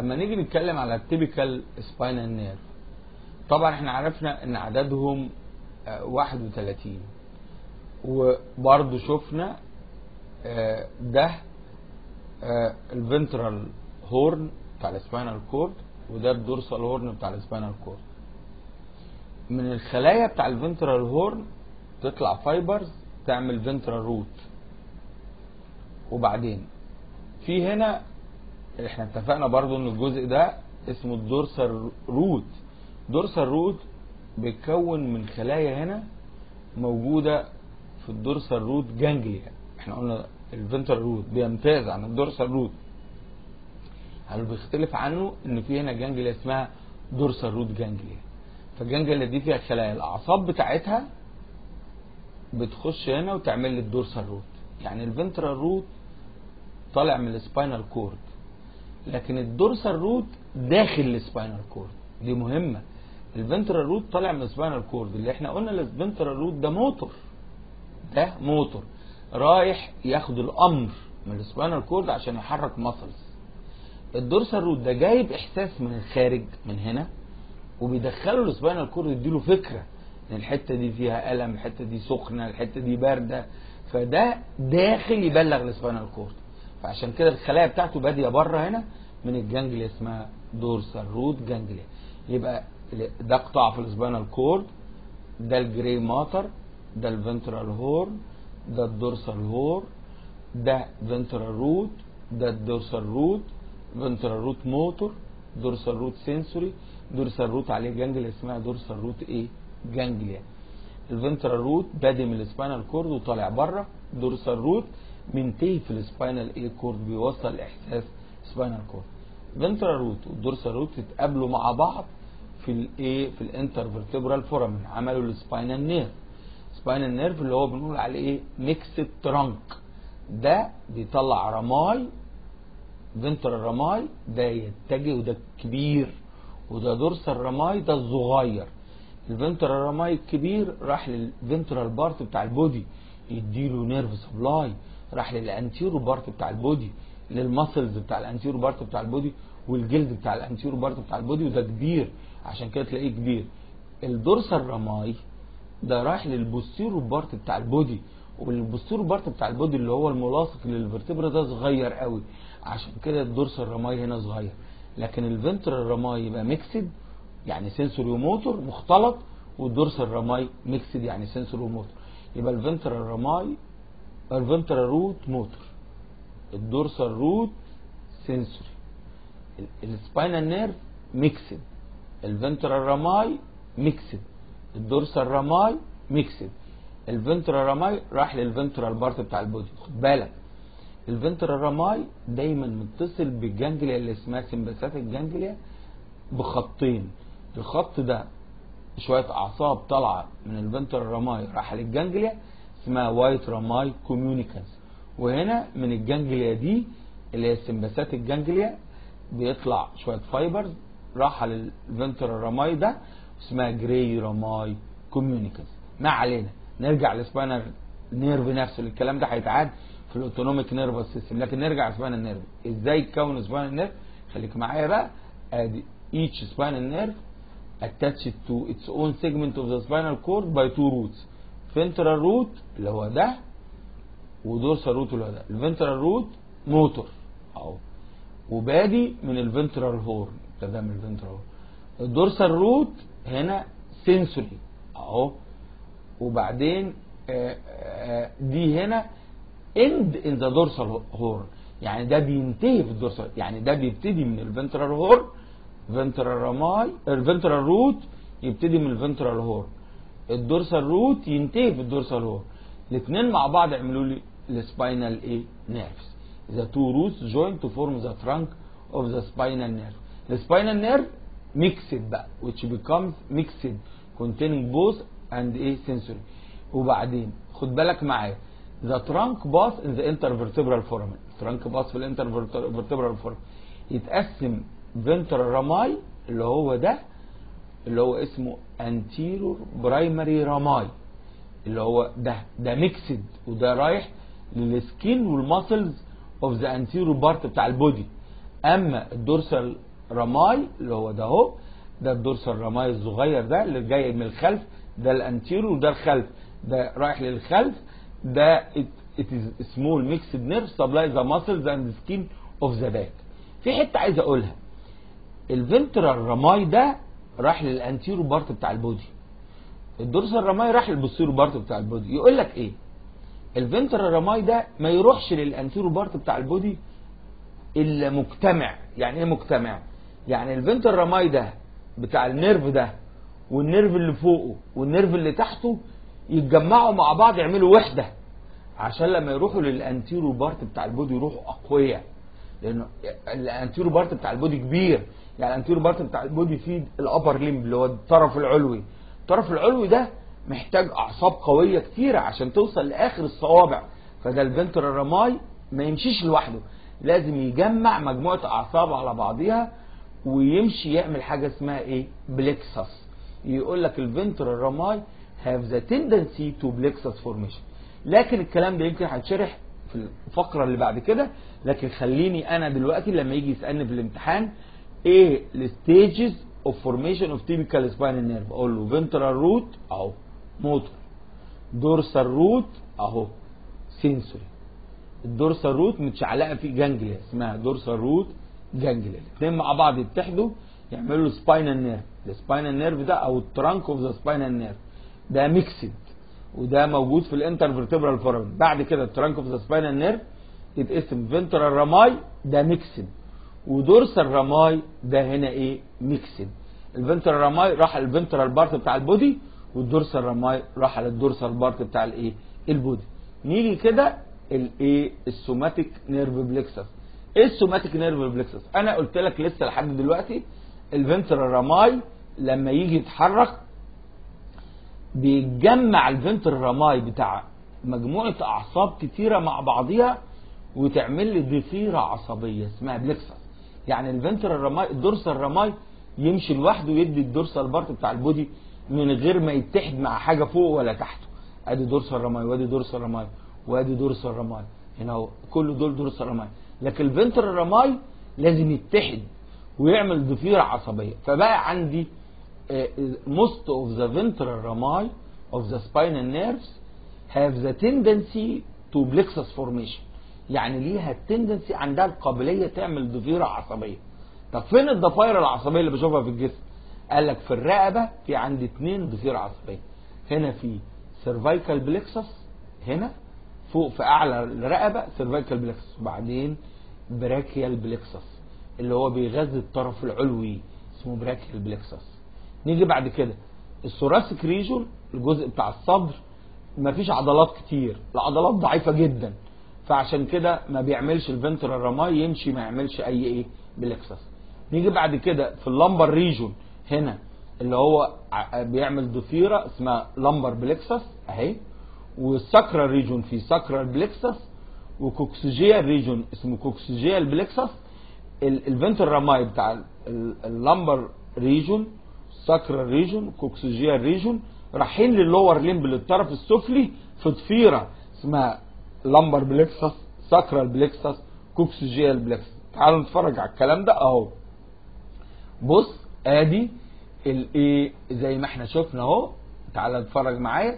اما نيجي نتكلم على التيبيكال سباينال نيرف طبعا احنا عرفنا ان عددهم آه، 31 وبرضه شفنا آه، ده الفنترال هورن بتاع السباينال كورد وده الدورسال هورن بتاع السباينال كورد من الخلايا بتاع الفنترال هورن تطلع فايبرز تعمل فنترال روت وبعدين في هنا احنا اتفقنا برضو ان الجزء ده اسمه الدورسال روت دورسال روت بيتكون من خلايا هنا موجودة في الدورسال روت جانجليا احنا قلنا الفنترال روت بيمتاز عن الدورسال روت اللي بيختلف عنه ان في هنا جانجليا اسمها دورسال روت جانجليا فالجانجليا دي فيها خلايا الاعصاب بتاعتها بتخش هنا وتعمل لي الدورسال روت يعني الفنترال روت طالع من السباينال كورد لكن الدورسال روت داخل السباينال كورد دي مهمه الفنترال روت طالع من السباينال كورد اللي احنا قلنا الفنترال روت ده موتور ده موتور رايح ياخد الامر من السباينال كورد عشان يحرك ماسلز الدورسال روت ده جايب احساس من الخارج من هنا وبيدخله السباينال كورد يديله فكره ان الحته دي فيها الم الحته دي سخنه الحته دي بارده فده داخل يبلغ السباينال كورد فعشان كده الخلايا بتاعته باديه بره هنا من الجانجليا اسمها دورسال روت جانجليا يبقى ده قطاع في السباينال كورد ده الجري ماتر ده الفنترال هورن ده الدورسال هور ده فنترال روت ده الدورسال روت فنترال روت موتور دورسال روت سنسوري دورسال روت عليه جانجليا اسمها دورسال روت ايه جانجليا الفنترال روت بادئ من السباينال كورد وطالع بره دورسال روت منتهي في السباينال ايه كورد بيوصل احساس سباينال كورد فنترال روت والدورسال روت اتقابلوا مع بعض في الايه في الانترفيرتبرال فورامين عملوا السباينال نيرف سباينال نيرف اللي هو بنقول عليه ايه ميكسد ترانك ده بيطلع رماي فنترال رماي ده يتجه وده كبير وده دورسال رماي ده الصغير الفنترال رماي الكبير راح للفنترال بارت بتاع البودي يديله نيرف سبلاي راح للانتيرو بارت بتاع البودي للمسلز بتاع الانتيرو بارت بتاع البودي والجلد بتاع الانتيرو بارت بتاع البودي وده كبير عشان كده تلاقيه كبير الدورسال رماي ده رايح للبوستيرو بارت بتاع البودي والبوستيرو بارت بتاع البودي اللي هو الملاصق للفرتبرا ده صغير قوي عشان كده الدورسال رماي هنا صغير لكن الفنترال رماي يبقى ميكسد يعني سنسوري وموتور مختلط والدورسال رماي ميكسد يعني سنسوري وموتور يبقى الفنترال رماي الفنترال روت موتور الدورسال روت سنسوري السباينال نيرف ميكسد الفنترال رماي ميكسد الدورسال رماي ميكسد الفنترال رماي راح للفنترال بارت بتاع البودي خد بالك الفنترال رماي دايما متصل بالجانجليا اللي اسمها سمباثيك جانجليا بخطين الخط ده شويه اعصاب طالعه من الفنترال رماي راح للجانجليا اسمها وايت رماي كوميونيكانس وهنا من الجانجليا دي اللي هي السمباثيك جانجليا بيطلع شويه فايبرز راح للفنترال رماي ده اسمها جراي رماي كوميونيكانس ما علينا نرجع لسباينال نيرف نفسه الكلام ده هيتعاد في الاوتونوميك نيرفس سيستم لكن نرجع لسباينال نيرف ازاي يتكون سباينال نيرف خليك معايا بقى ادي each spinal nerve attached to its own segment of the spinal cord by two roots ventral root اللي هو ده ودورسال روت اللي هو ده الفنترال روت موتور اهو وبادي من الفنترال هورن ده من الفنترال هورن الدورسال روت هنا سنسوري اهو وبعدين آآ آآ دي هنا اند ان ذا دورسال هورن يعني ده بينتهي في الدورسال يعني ده بيبتدي من الفنترال هورن فنترال رماي الفنترال روت يبتدي من الفنترال هورن الدورسال روت ينتهي في الدورسال هورن الاثنين مع بعض يعملوا لي السباينال ايه نيرفز the two roots join to form the trunk of the spinal nerve the spinal nerve mixed بقى which becomes mixed containing both and a sensory وبعدين خد بالك معايا the trunk pass in the intervertebral foramen trunk pass في الانترفرتبرال foramen يتقسم فنترال رماي اللي هو ده اللي هو اسمه انتيرور برايمري رماي اللي هو ده ده ميكسد وده رايح للسكين والماسلز اوف ذا انتيرور بارت بتاع البودي اما الدورسال رماي اللي هو ده اهو ده الدورسال رماي الصغير ده اللي جاي من الخلف ده الانتيرو وده الخلف ده رايح للخلف ده it, it is small mixed nerve supply the muscles and skin of the back في حته عايز اقولها الفنترال رماي ده راح للانتيرو بارت بتاع البودي الدورسال رماي راح للبوستيرو بارت بتاع البودي يقول لك ايه الفنترال رماي ده ما يروحش للانتيرو بارت بتاع البودي الا مجتمع يعني ايه مجتمع يعني الفنترال رماي ده بتاع النيرف ده والنيرف اللي فوقه والنيرف اللي تحته يتجمعوا مع بعض يعملوا وحده عشان لما يروحوا للانتيرو بارت بتاع البودي يروحوا اقوياء لانه الانتيرو بارت بتاع البودي كبير يعني الانتيرو بارت بتاع البودي فيه الابر ليمب اللي هو الطرف العلوي الطرف العلوي ده محتاج اعصاب قويه كتيره عشان توصل لاخر الصوابع فده الفنترال رماي ما يمشيش لوحده لازم يجمع مجموعه اعصاب على بعضيها ويمشي يعمل حاجه اسمها ايه بلكسس يقول لك الفنترال رماي have the tendency to plexus formation لكن الكلام ده يمكن هيتشرح في الفقره اللي بعد كده لكن خليني انا دلوقتي لما يجي يسالني في الامتحان ايه الستيجز اوف فورميشن اوف تيبيكال سباينال نيرف اقول له فنترال روت اهو موتور دورسال روت اهو سنسوري الدورسال روت متشعلقه في جانجليا اسمها دورسال روت جانجليا الاثنين مع بعض يتحدوا يعملوا سباينال نيرف السباينال نيرف ده او الترانك اوف ذا سباينال نيرف ده ميكسد وده موجود في الانترفيرتبرال فورم بعد كده الترانك اوف ذا سباينال نيرف يتقسم فنترال راماي ده ميكسد ودورسال راماي ده هنا ايه ميكسد الفنترال راماي راح الفنترال بارت بتاع البودي والدورسال راماي راح على الدورسال بارت بتاع الايه البودي نيجي كده الايه السوماتيك نيرف بلكسس ايه السوماتيك نيرف بلكسس انا قلت لك لسه لحد دلوقتي الفنترال راماي لما يجي يتحرك بيتجمع الفنترال راماي بتاع مجموعه اعصاب كتيره مع بعضيها وتعمل لي ضفيره عصبيه اسمها بلكسس يعني الفنترال راماي الدورسال راماي يمشي لوحده يدي الدورسال بارت بتاع البودي من غير ما يتحد مع حاجه فوق ولا تحته ادي دورسال راماي وادي دورسال راماي وادي دورسال راماي هنا هو كل دول دورسال راماي لكن الفنترال راماي لازم يتحد ويعمل ضفيره عصبيه فبقى عندي most of the ventral rami of the spinal nerves have the tendency to plexus formation يعني ليها التندنسي عندها القابليه تعمل ضفيره عصبيه طب فين الضفاير العصبيه اللي بشوفها في الجسم قال لك في الرقبه في عندي اثنين ضفيره عصبيه هنا في سيرفايكال بلكسس هنا فوق في اعلى الرقبه سيرفايكال بلكسس وبعدين براكيال بلكسس اللي هو بيغذي الطرف العلوي اسمه براكيال بلكسس نيجي بعد كده الثوراسيك ريجون الجزء بتاع الصدر مفيش عضلات كتير العضلات ضعيفه جدا فعشان كده ما بيعملش الفنترال راماي يمشي ما يعملش اي ايه بلكسس نيجي بعد كده في اللمبر ريجون هنا اللي هو بيعمل ضفيره اسمها لمبر بلكسس اهي والساكرال ريجون في ساكرال بلكسس وكوكسيجيال ريجون اسمه كوكسيجيال بلكسس الفنترال راماي بتاع اللمبر ريجون ساكرال ريجون كوكسيجيال ريجون رايحين للور ليمب للطرف السفلي في ضفيره اسمها لمبر بلكسس ساكرال بلكسس كوكسيجيال بلكسس تعالوا نتفرج على الكلام ده اهو بص ادي الايه زي ما احنا شفنا اهو تعالى اتفرج معايا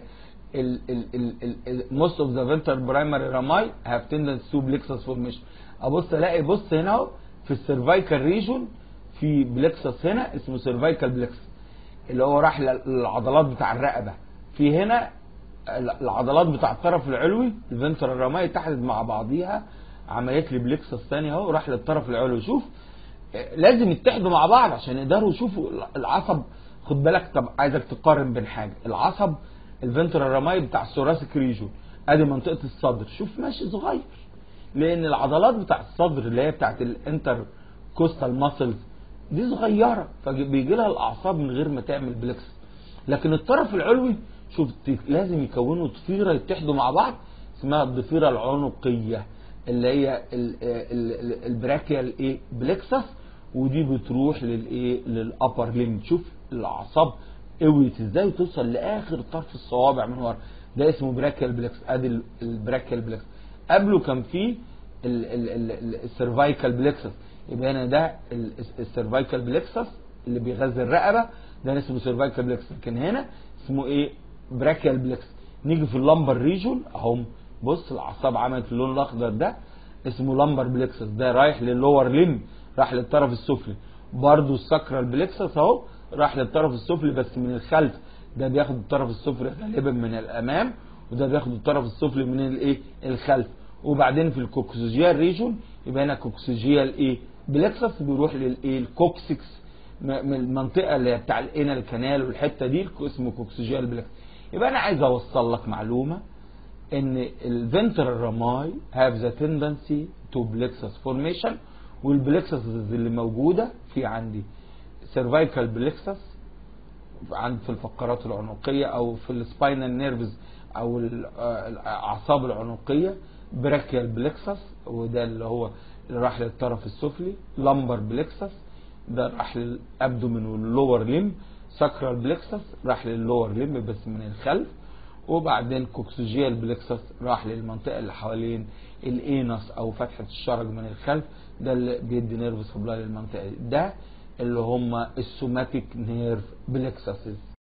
most of the ventral primary rami have tendency to plexus formation ابص الاقي بص هنا اهو في السيرفايكال ريجون في بلكسس هنا اسمه سيرفايكال بلكسس اللي هو راح للعضلات بتاع الرقبه في هنا العضلات بتاع الطرف العلوي الفنترال راماي اتحدت مع بعضيها عملت لي بلكسس ثاني اهو راح للطرف العلوي شوف لازم يتحدوا مع بعض عشان يقدروا يشوفوا العصب خد بالك طب عايزك تقارن بين حاجه العصب الفنترال راماي بتاع الثوراسيك ريجون ادي منطقه الصدر شوف ماشي صغير لان العضلات بتاع الصدر اللي هي بتاعت الانتر كوستال ماسلز دي صغيره فبيجي لها الاعصاب من غير ما تعمل بلكس لكن الطرف العلوي شوف لازم يكونوا ضفيره يتحدوا مع بعض اسمها الضفيره العنقيه اللي هي البراكيال ايه بلكسس ودي بتروح للايه للابر ليم شوف الاعصاب قويت ازاي توصل لاخر طرف الصوابع من ورا ده اسمه براكيال بلكس ادي البراكيال بلكس قبله كان في السيرفايكال بلكسس يبقى هنا ده السيرفايكال بلكسس اللي بيغذي الرقبه ده اسمه سيرفايكال بلكسس لكن هنا اسمه ايه براكيال بلكسس نيجي في اللمبر ريجون اهو بص الاعصاب عملت اللون الاخضر ده اسمه لمبر بلكسس ده رايح للور ليم راح للطرف السفلي برضو الساكرال بلكسس اهو راح للطرف السفلي بس من الخلف ده بياخد الطرف السفلي غالبا من الامام وده بياخد الطرف السفلي من الايه الخلف وبعدين في الكوكسوجيال ريجون يبقى هنا كوكسوجيال ايه بلكسس بيروح للايه الكوكسكس من المنطقه اللي هي بتاع الانال كانال والحته دي اسمه كوكسوجيال بلكسس يبقى انا عايز اوصل لك معلومه ان الفنترال راماي هاف ذا تندنسي تو بلكسس فورميشن والبلكسس اللي موجوده في عندي سيرفايكال بلكسس عند في الفقرات العنقيه او في السباينال نيرفز او الاعصاب العنقيه براكيال بلكسس وده اللي هو اللي راح للطرف السفلي لمبر بلكسس ده راح للابدومين واللور ليم ساكرال بلكسس راح لللور ليم بس من الخلف وبعدين كوكسوجيال بلكسس راح للمنطقه اللي حوالين الانس او فتحه الشرج من الخلف ده اللي بيدي نيرف سبلاي للمنطقه دي ده اللي هم السوماتيك نيرف بلكسسز